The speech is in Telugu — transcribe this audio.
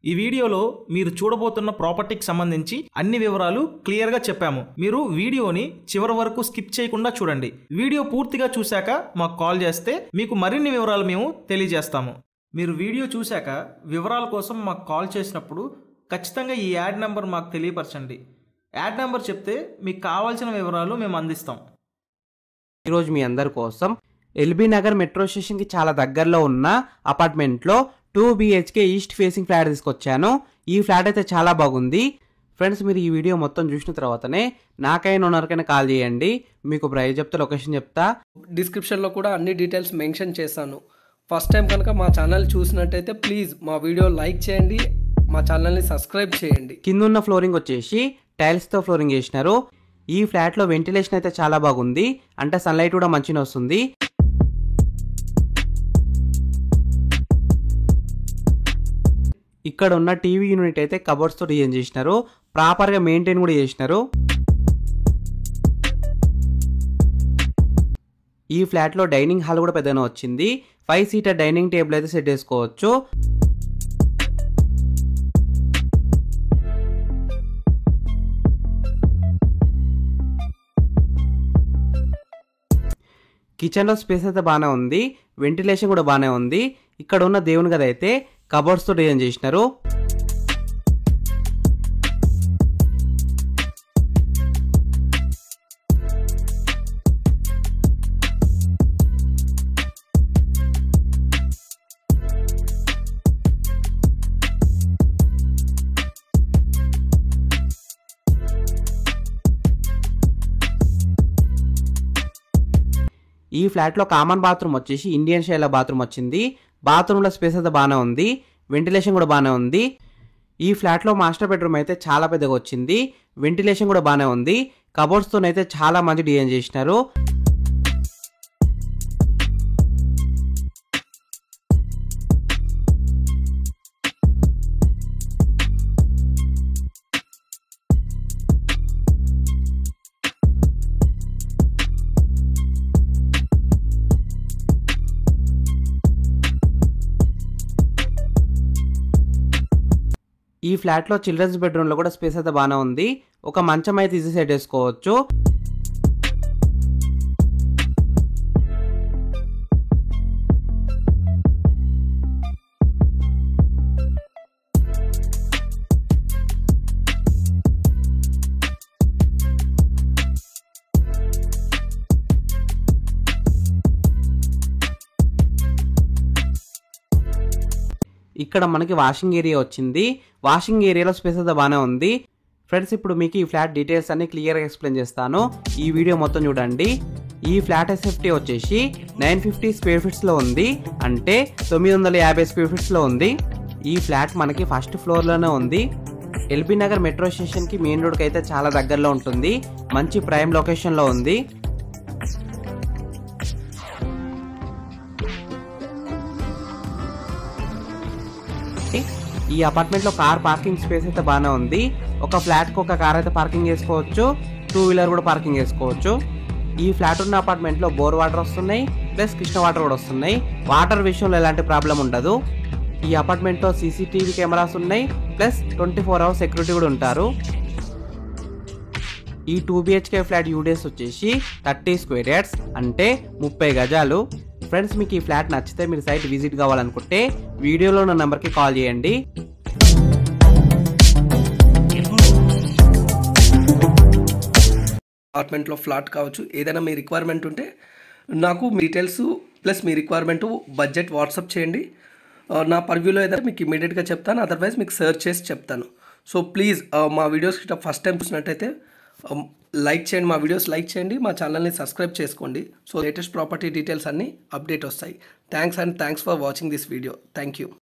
ఈ వీడియోలో మీరు చూడబోతున్న ప్రాపర్టీకి సంబంధించి అన్ని వివరాలు క్లియర్గా చెప్పాము మీరు వీడియోని చివరి వరకు స్కిప్ చేయకుండా చూడండి వీడియో పూర్తిగా చూశాక మాకు కాల్ చేస్తే మీకు మరిన్ని వివరాలు మేము తెలియజేస్తాము మీరు వీడియో చూశాక వివరాల కోసం మాకు కాల్ చేసినప్పుడు ఖచ్చితంగా ఈ యాడ్ నెంబర్ మాకు తెలియపరచండి యాడ్ నెంబర్ చెప్తే మీకు కావాల్సిన వివరాలు మేము అందిస్తాం ఈరోజు మీ అందరి కోసం ఎల్బీ నగర్ మెట్రో స్టేషన్కి చాలా దగ్గరలో ఉన్న అపార్ట్మెంట్లో two BHK east facing flat తీసుకొచ్చాను ఈ ఫ్లాట్ అయితే చాలా బాగుంది ఫ్రెండ్స్ మీరు ఈ వీడియో మొత్తం చూసిన తర్వాతనే నాకైనా ఓనర్కైనా కాల్ చేయండి మీకు ప్రైస్ చెప్తే లొకేషన్ చెప్తా డిస్క్రిప్షన్లో కూడా అన్ని డీటెయిల్స్ మెన్షన్ చేశాను ఫస్ట్ టైం కనుక మా ఛానల్ చూసినట్టయితే ప్లీజ్ మా వీడియో లైక్ చేయండి మా ఛానల్ని సబ్స్క్రైబ్ చేయండి కింద ఉన్న ఫ్లోరింగ్ వచ్చేసి టైల్స్తో ఫ్లోరింగ్ చేసినారు ఈ ఫ్లాట్లో వెంటిలేషన్ అయితే చాలా బాగుంది అంటే సన్లైట్ కూడా మంచిగా వస్తుంది ఇక్కడ ఉన్న టీవీ యూనిట్ అయితే కబోర్డ్స్తో డిజైన్ చేసినారు ప్రాపర్గా మెయింటైన్ కూడా చేసినారు ఈ ఫ్లాట్లో డైనింగ్ హాల్ కూడా పెద్దగా వచ్చింది ఫైవ్ సీటర్ డైనింగ్ టేబుల్ అయితే సెట్ చేసుకోవచ్చు కిచెన్లో స్పేస్ అయితే బాగానే ఉంది వెంటిలేషన్ కూడా బాగానే ఉంది ఇక్కడ ఉన్న దేవుని గది అయితే కబోర్డ్స్తో డిజైన్ చేసినారు ఈ ఫ్లాట్లో కామన్ బాత్రూమ్ వచ్చేసి ఇండియన్ స్టైల్ బాత్రూమ్ వచ్చింది బాత్రూంలో స్పేస్ అయితే బాగానే ఉంది వెంటిలేషన్ కూడా బాగానే ఉంది ఈ ఫ్లాట్లో మాస్టర్ బెడ్రూమ్ అయితే చాలా పెద్దగా వచ్చింది వెంటిలేషన్ కూడా బాగానే ఉంది కబోర్డ్స్తో అయితే చాలా మంచి డిజైన్ చేసినారు ఈ ఫ్లాట్లో చిల్డ్రన్స్ బెడ్రూమ్లో కూడా స్పేస్ అయితే బాగానే ఉంది ఒక మంచం అయితే ఈజీ సెట్ వేసుకోవచ్చు ఇక్కడ మనకి వాషింగ్ ఏరియా వచ్చింది వాషింగ్ ఏరియాలో స్పేస్ అయితే బాగానే ఉంది ఫ్రెండ్స్ ఇప్పుడు మీకు ఈ ఫ్లాట్ డీటెయిల్స్ అన్ని క్లియర్గా ఎక్స్ప్లెయిన్ చేస్తాను ఈ వీడియో మొత్తం చూడండి ఈ ఫ్లాట్ ఎస్ఎఫ్టీ వచ్చేసి నైన్ ఫిఫ్టీ స్క్వేర్ ఫీట్స్లో ఉంది అంటే తొమ్మిది వందల యాభై స్క్వేర్ ఫీట్స్లో ఉంది ఈ ఫ్లాట్ మనకి ఫస్ట్ ఫ్లోర్లోనే ఉంది ఎల్బీ నగర్ మెట్రో స్టేషన్కి మెయిన్ రోడ్కి అయితే చాలా దగ్గరలో ఉంటుంది మంచి ప్రైమ్ లొకేషన్లో ఉంది ఈ అపార్ట్మెంట్ లో కార్ పార్కింగ్ స్పేస్ అయితే బాగానే ఉంది ఒక ఫ్లాట్ కి ఒక కార్ అయితే పార్కింగ్ చేసుకోవచ్చు టూ వీలర్ కూడా పార్కింగ్ చేసుకోవచ్చు ఈ ఫ్లాట్ ఉన్న అపార్ట్మెంట్ లో బోర్ వాటర్ వస్తున్నాయి ప్లస్ కృష్ణ వాటర్ కూడా వస్తున్నాయి వాటర్ విషయంలో ఎలాంటి ప్రాబ్లం ఉండదు ఈ అపార్ట్మెంట్ లో సీసీటీవీ కెమెరాస్ ఉన్నాయి plus twenty four hours security కూడా ఉంటారు ఈ టూ బిహెచ్కే ఫ్లాట్ యూడిఎస్ వచ్చేసి థర్టీ స్క్వేర్ యార్డ్స్ అంటే ముప్పై గజాలు ఫ్రెండ్స్ మీకు ఈ ఫ్లాట్ నచ్చితే మీరు సైట్ విజిట్ కావాలనుకుంటే వీడియోలో ఉన్న నెంబర్కి కాల్ చేయండి అపార్ట్మెంట్లో ఫ్లాట్ కావచ్చు ఏదైనా మీ రిక్వైర్మెంట్ ఉంటే నాకు మీ డీటెయిల్స్ ప్లస్ మీ రిక్వైర్మెంట్ బడ్జెట్ వాట్సాప్ చేయండి ఆ, నా పర్వ్యూలో ఏదైనా మీకు ఇమీడియట్గా చెప్తాను అదర్వైజ్ మీకు సెర్చ్ చేసి చెప్తాను సో ప్లీజ్ మా వీడియోస్ ఫస్ట్ టైం చూసినట్టయితే లైక్ చేయండి మా వీడియోస్ లైక్ చేయండి మా ఛానల్ని సబ్స్క్రైబ్ చేసుకోండి సో లేటెస్ట్ ప్రాపర్టీ డీటెయిల్స్ అన్నీ అప్డేట్ వస్తాయి thanks and thanks for watching this video thank you